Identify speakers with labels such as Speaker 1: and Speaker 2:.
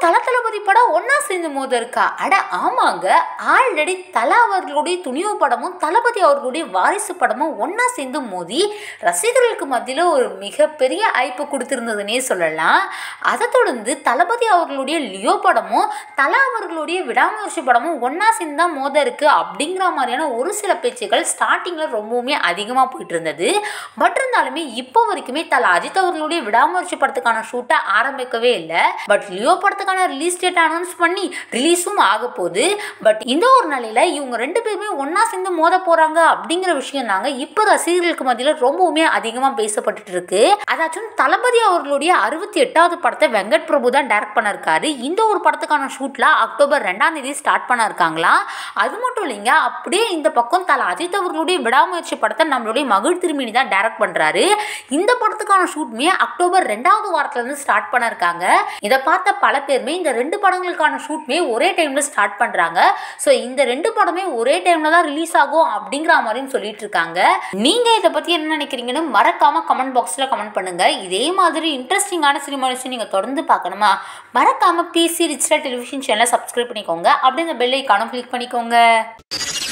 Speaker 1: தல தளபதி படம் ஒன்றா சேர்ந்து மோத இருக்கா அட ஆமாங்க ஆல்ரெடி தலா அவர்களுடைய துணிவு படமும் தளபதி அவர்களுடைய வாரிசு படமும் ஒன்றா சேர்ந்து மோதி ரசிகர்களுக்கு மத்தியில் ஒரு மிகப்பெரிய ஐப்பு கொடுத்துருந்ததுன்னே சொல்லலாம் அதை தொடர்ந்து தளபதி அவர்களுடைய லியோ படமும் தலா அவர்களுடைய விடாமுயற்சி படமும் ஒன்றா சேர்ந்து தான் மோத இருக்கு அப்படிங்கிற மாதிரியான ஒரு சில பேச்சுக்கள் ஸ்டார்டிங்கில் ரொம்பவுமே அதிகமாக போயிட்டு இருந்தது பட் இருந்தாலுமே இப்போ வரைக்குமே தலா அஜித் அவர்களுடைய விடாமுயற்சி படத்துக்கான ஷூட்டை ஆரம்பிக்கவே இல்லை பட் லியோ படத்துக்கான ரிலீஸ் டேட் அனௌன்ஸ் பண்ணி ரிலீஸும் ஆக போகுது பட் இந்த ஒரு நிலையில இவங்க ரெண்டு பேருமே ஒன்றா சேர்ந்து மோத போறாங்க அப்படிங்கிற விஷயம் தாங்க இப்போ ரசிகர்களுக்கு மத்தியில் ரொம்பவுமே அதிகமாக பேசப்பட்டுட்டு இருக்கு அதாச்சும் தளபதி அவர்களுடைய அறுபத்தி எட்டாவது படத்தை வெங்கட் பிரபு தான் டைரக்ட் பண்ணிருக்காரு இந்த ஒரு படத்துக்கான ஷூட்ல அக்டோபர் ரெண்டாம் தேதி ஸ்டார்ட் பண்ண இருக்காங்களா அது மட்டும் இல்லைங்க அப்படியே இந்த பக்கம் தல அஜித் அவர்களுடைய விடாமுயற்சி படத்தை நம்மளுடைய மகிழ் திருமணி தான் டைரக்ட் பண்றாரு இந்த படத்துக்கான ஷூட்மே அக்டோபர் ரெண்டாவது வாரத்துல இருந்து ஸ்டார்ட் பண்ண இருக்காங்க இதை பார்த்த பல பேருமே இந்த ரெண்டு படங்களுக்கான ஷூட்மே ஒரே டைம்ல ஸ்டார்ட் பண்றாங்க ஸோ இந்த ரெண்டு படமே ஒரே டைம்ல தான் ரிலீஸ் ஆகும் அப்படிங்கிற மாதிரியும் சொல்லிட்டு இருக்காங்க நீங்க இதை பத்தி என்ன நினைக்கிறீங்கன்னு மறக்காம கமெண்ட் பாக்ஸ்ல கமெண்ட் பண்ணுங்க இதே மாதிரி இன்ட்ரெஸ்டிங்கான சினிமா நியூஸ் நீங்க தொடர்ந்து பார்க்கணுமா மறக்காம பிசி டிஜிட்டல் டெலிவிஷன் சேனலை சப்ஸ்கிரைப் பண்ணிக்கோங்க அப்படியே இந்த பெல் ஐக்கானும் கிளிக் பண்ணிக்கோங்க